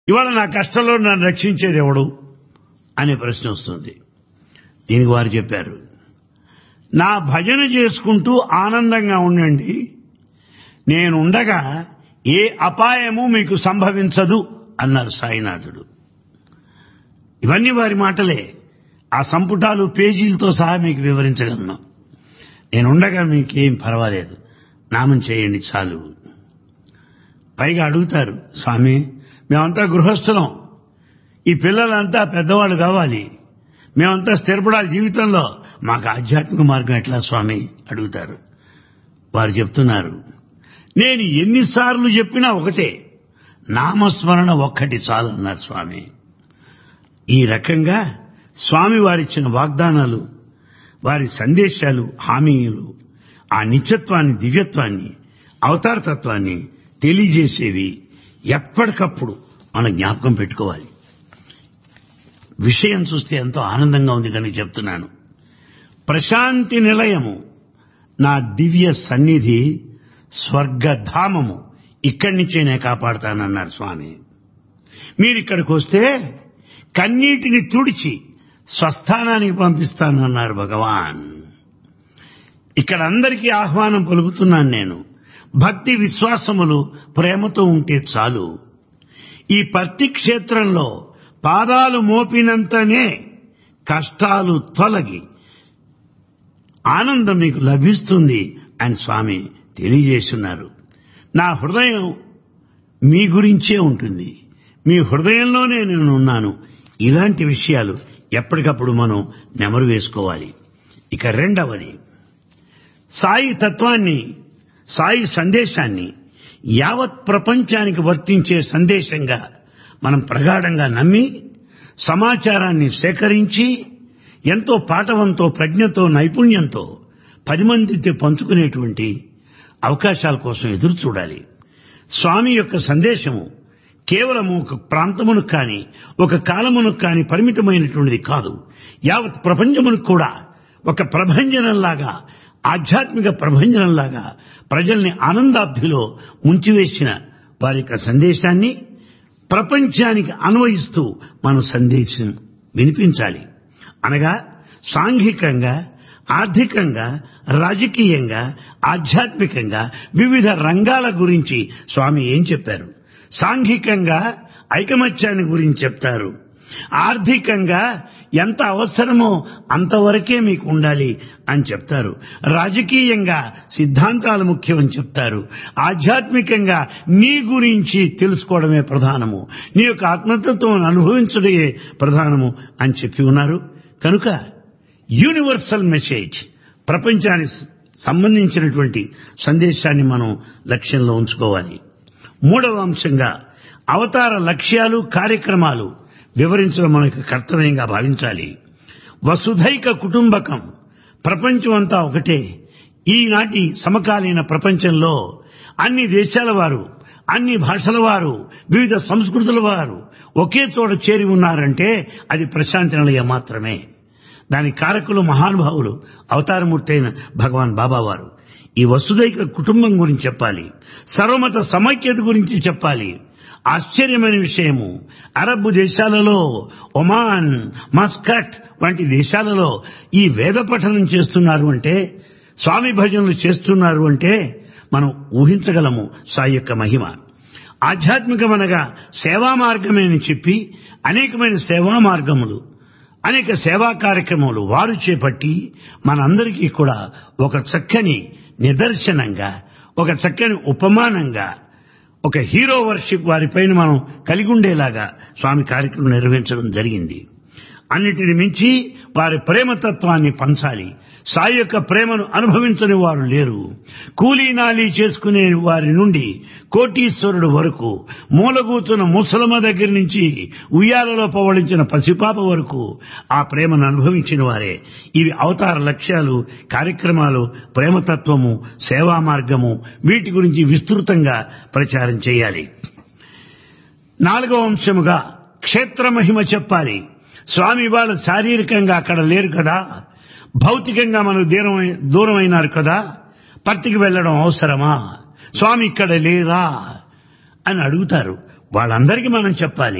ఇవాళ నా కష్టంలో నన్ను రక్షించేది ఎవడు అనే ప్రశ్న వస్తుంది దీనికి వారు చెప్పారు నా భజన చేసుకుంటూ ఆనందంగా ఉండండి నేనుండగా ఏ అపాయము మీకు సంభవించదు అన్నారు సాయినాథుడు ఇవన్నీ వారి మాటలే ఆ సంపుటాలు పేజీలతో సహా మీకు వివరించగలను నేనుండగా మీకేం పర్వాలేదు నామం చేయండి చాలు పైగా అడుగుతారు స్వామి మేమంతా గృహస్థులం ఈ పిల్లలంతా పెద్దవాళ్ళు కావాలి మేమంతా స్థిరపడాలి జీవితంలో మాకు ఆధ్యాత్మిక మార్గం ఎట్లా స్వామి అడుగుతారు వారు చెప్తున్నారు నేను ఎన్నిసార్లు చెప్పినా ఒకటే నామస్మరణ ఒక్కటి చాలు అన్నారు స్వామి ఈ రకంగా స్వామి వారిచ్చిన వాగ్దానాలు వారి సందేశాలు హామీలు ఆ నిత్యత్వాన్ని దివ్యత్వాన్ని అవతారతత్వాన్ని తెలియజేసేవి ఎప్పటికప్పుడు మనం జ్ఞాపకం పెట్టుకోవాలి విషయం చూస్తే ఎంతో ఆనందంగా ఉంది కనుక చెప్తున్నాను ప్రశాంతి నిలయము నా దివ్య సన్నిధి స్వర్గధామము ఇక్కడి నుంచే నేను కాపాడుతానన్నారు స్వామి మీరు ఇక్కడికి వస్తే కన్నీటిని తుడిచి స్వస్థానానికి పంపిస్తానన్నారు భగవాన్ ఇక్కడ అందరికీ ఆహ్వానం పలుకుతున్నాను నేను భక్తి విశ్వాసములు ప్రేమతో ఉంటే చాలు ఈ పత్తి క్షేత్రంలో పాదాలు మోపినంతనే కష్టాలు తొలగి ఆనందం మీకు లభిస్తుంది అని స్వామి తెలియజేస్తున్నారు నా హృదయం మీ గురించే ఉంటుంది మీ హృదయంలోనే నేను ఉన్నాను ఇలాంటి విషయాలు ఎప్పటికప్పుడు మనం నెమరు వేసుకోవాలి ఇక రెండవది సాయి తత్వాన్ని సాయి సందేశాన్ని యావత్ ప్రపంచానికి వర్తించే సందేశంగా మనం ప్రగాఢంగా నమ్మి సమాచారాన్ని సేకరించి ఎంతో పాటవంతో ప్రజ్ఞతో నైపుణ్యంతో పది మందితో పంచుకునేటువంటి అవకాశాల కోసం ఎదురు చూడాలి స్వామి యొక్క సందేశము కేవలము ఒక ప్రాంతమునకు కానీ ఒక కాలమునకు కానీ పరిమితమైనటువంటిది కాదు యావత్ ప్రపంచమునకు కూడా ఒక ప్రభంజనంలాగా ఆధ్యాత్మిక ప్రభంజనంలాగా ప్రజల్ని ఆనందాబ్ధిలో ముంచివేసిన వారి యొక్క సందేశాన్ని ప్రపంచానికి అన్వయిస్తూ మనం సందేశం వినిపించాలి అనగా సాంఘికంగా ఆర్థికంగా రాజకీయంగా ఆధ్యాత్మికంగా వివిధ రంగాల గురించి స్వామి ఏం చెప్పారు సాంఘికంగా ఐకమత్యాన్ని గురించి చెప్తారు ఆర్థికంగా ఎంత అవసరమో అంతవరకే మీకు ఉండాలి అని చెప్తారు రాజకీయంగా సిద్ధాంతాలు ముఖ్యమని చెప్తారు ఆధ్యాత్మికంగా నీ గురించి తెలుసుకోవడమే ప్రధానము నీ యొక్క ఆత్మతత్వం అనుభవించడమే ప్రధానము అని చెప్పి ఉన్నారు కనుక యూనివర్సల్ మెసేజ్ ప్రపంచానికి సంబంధించినటువంటి సందేశాన్ని మనం లక్ష్యంలో ఉంచుకోవాలి మూడవ అంశంగా అవతార లక్ష్యాలు కార్యక్రమాలు వివరించడం మనకు కర్తవ్యంగా భావించాలి వసుధైక కుటుంబకం ప్రపంచం అంతా ఒకటే ఈనాటి సమకాలీన ప్రపంచంలో అన్ని దేశాల వారు అన్ని భాషల వారు వివిధ సంస్కృతుల వారు ఒకే చోట చేరి ఉన్నారంటే అది ప్రశాంతి నిలయం మాత్రమే దాని కారకులు మహానుభావులు అవతారమూర్తైన భగవాన్ బాబా వారు ఈ వసుదైక కుటుంబం గురించి చెప్పాలి సర్వమత సమైక్యత గురించి చెప్పాలి ఆశ్చర్యమైన విషయము అరబ్ దేశాలలో ఒమాన్ మస్కట్ వంటి దేశాలలో ఈ వేద పఠనం చేస్తున్నారు అంటే స్వామి భజనలు చేస్తున్నారు అంటే మనం ఊహించగలము సాయి యొక్క మహిమ ఆధ్యాత్మికమనగా సేవా మార్గమే అని చెప్పి అనేకమైన సేవా మార్గములు అనేక సేవా కార్యక్రమాలు వారు చేపట్టి మనందరికీ కూడా ఒక చక్కని నిదర్శనంగా ఒక చక్కని ఉపమానంగా ఒక హీరో వర్షిప్ వారిపైన మనం కలిగి ఉండేలాగా స్వామి కార్యక్రమం నిర్వహించడం జరిగింది అన్నిటిని మించి వారి ప్రేమతత్వాన్ని పంచాలి సాయి యొక్క ప్రేమను అనుభవించని వారు లేరు కూలీ నాలీ చేసుకునే వారి నుండి కోటీశ్వరుడు వరకు మూలగూతున్న ముసలమ్మ దగ్గర నుంచి ఉయ్యాలలో పవళించిన పసిపాప వరకు ఆ ప్రేమను అనుభవించిన వారే ఇవి అవతార లక్ష్యాలు కార్యక్రమాలు ప్రేమతత్వము సేవా మార్గము వీటి గురించి విస్తృతంగా ప్రచారం చేయాలి నాలుగవ అంశముగా క్షేత్ర మహిమ చెప్పాలి స్వామి వాళ్ళ శారీరకంగా అక్కడ లేరు కదా భౌతికంగా మనకు దూరం దూరమైనారు కదా పర్తికి వెళ్ళడం అవసరమా స్వామి ఇక్కడ లేదా అని అడుగుతారు వాళ్ళందరికీ మనం చెప్పాలి